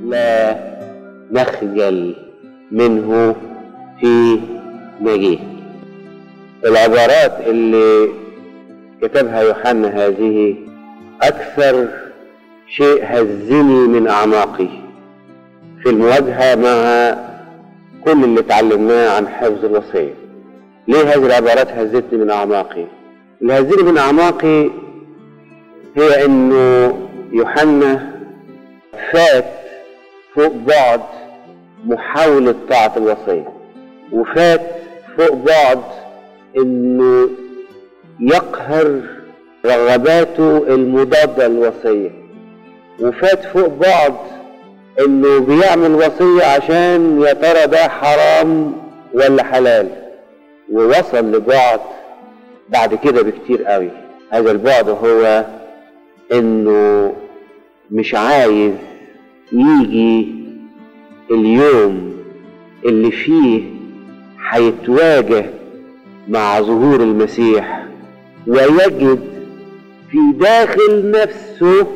لا نخجل منه في مجيء العبارات اللي كتبها يوحنا هذه أكثر شيء هزني من أعماقي في المواجهة مع كل اللي اتعلمناه عن حفظ الوصية ليه هذه العبارات هزتني من أعماقي اللي هزني من أعماقي هي إنه يوحنا فات فوق بعد محاولة طاعة الوصية وفات فوق بعد إنه يقهر رغباته المضادة للوصية وفات فوق بعد انه بيعمل وصية عشان يا ترى ده حرام ولا حلال ووصل لبعد بعد كده بكتير قوي هذا البعد هو انه مش عايز يجي اليوم اللي فيه هيتواجه مع ظهور المسيح ويجد في داخل نفسه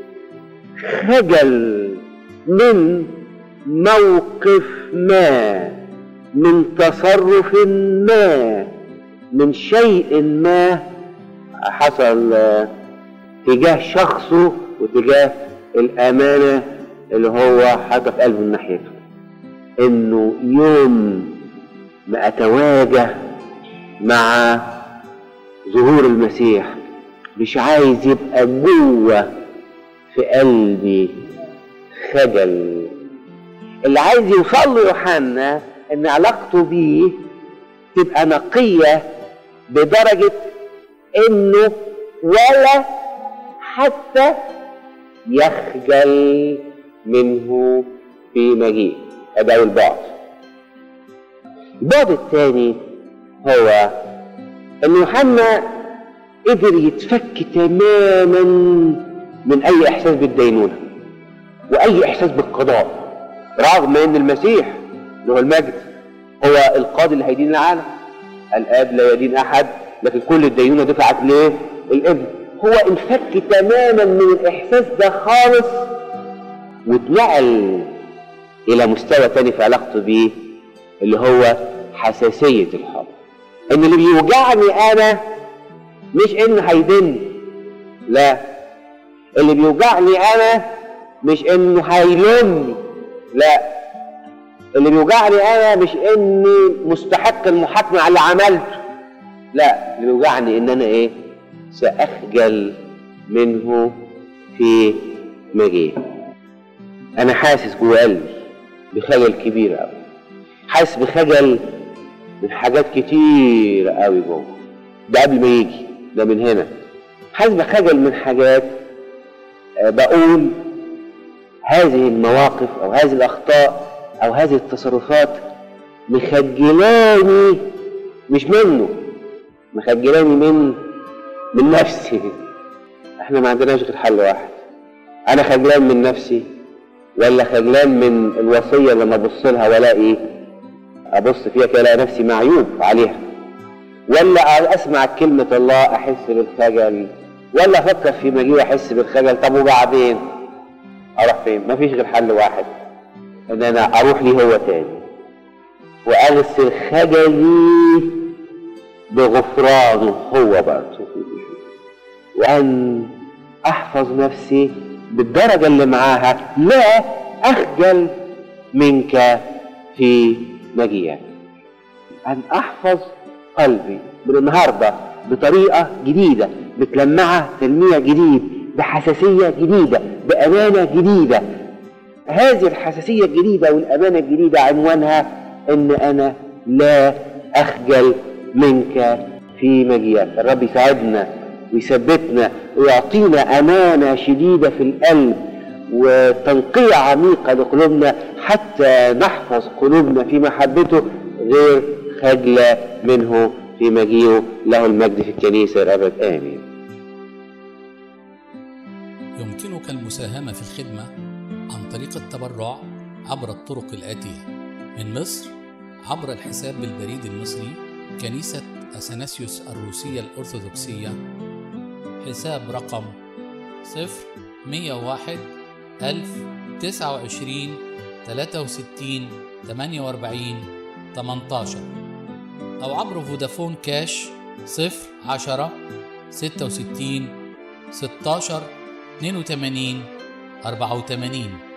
خجل من موقف ما من تصرف ما من شيء ما حصل تجاه شخصه وتجاه الأمانة اللي هو حاطط في قلبه من ناحيته إنه يوم ما أتواجه مع ظهور المسيح مش عايز يبقى جوه في قلبي خجل اللي عايز يوصل له يوحنا ان علاقته بيه تبقى نقية بدرجة انه ولا حتى يخجل منه في مجيء هذا هو البعد البعد الثاني هو ان يوحنا قدر يتفك تماما من اي احساس بالدينونه واي احساس بالقضاء رغم ان المسيح اللي هو المجد هو القاضي اللي هيدين العالم الاب لا يدين احد لكن كل الدينونه دفعت ليه الابن هو انفك تماما من الاحساس ده خالص واتنقل الى مستوى تاني في علاقته بيه اللي هو حساسيه الحب ان اللي بيوجعني انا مش ان هيدن لا اللي بيوجعني انا مش انه هيلومني لا اللي بيوجعني انا مش اني مستحق المحاكمه على اللي عملته لا اللي بيوجعني ان انا ايه ساخجل منه في مجيء انا حاسس جوه قلبي بخجل كبير قوي حاسس بخجل من حاجات كتير قوي جوه ده قبل ما يجي ده من هنا حاسس بخجل من حاجات أه بقول هذه المواقف او هذه الاخطاء او هذه التصرفات مخجلاني مش منه مخجلاني من من نفسي احنا ما عندناش غير حل واحد انا خجلان من نفسي ولا خجلان من الوصيه لما ابص لها والاقي ابص فيها كده الاقي نفسي معيوب عليها ولا اسمع كلمه الله احس بالخجل ولا افكر في مجيء احس بالخجل طب وبعدين اروح فين مفيش غير حل واحد ان انا اروح ليه هو تاني واغسل خجلي بغفرانه هو برضه وان احفظ نفسي بالدرجه اللي معاها لا اخجل منك في مجيئك ان احفظ قلبي من النهارده بطريقه جديده متلمعه تلميع جديد بحساسيه جديده بامانه جديده هذه الحساسيه الجديده والامانه الجديده عنوانها ان انا لا اخجل منك في مجيئك الرب يساعدنا ويثبتنا ويعطينا امانه شديده في القلب وتنقيه عميقه لقلوبنا حتى نحفظ قلوبنا في محبته غير خجله منه في مجيئه له المجد في الكنيسه الابد امين يمكنك المساهمه في الخدمه عن طريق التبرع عبر الطرق الاتيه من مصر عبر الحساب بالبريد المصري كنيسه اثناسيوس الروسيه الارثوذكسيه حساب رقم صفر مية واحد ألف 29 63 48 18 أو عبر فودافون كاش 0 10 66 16 82 84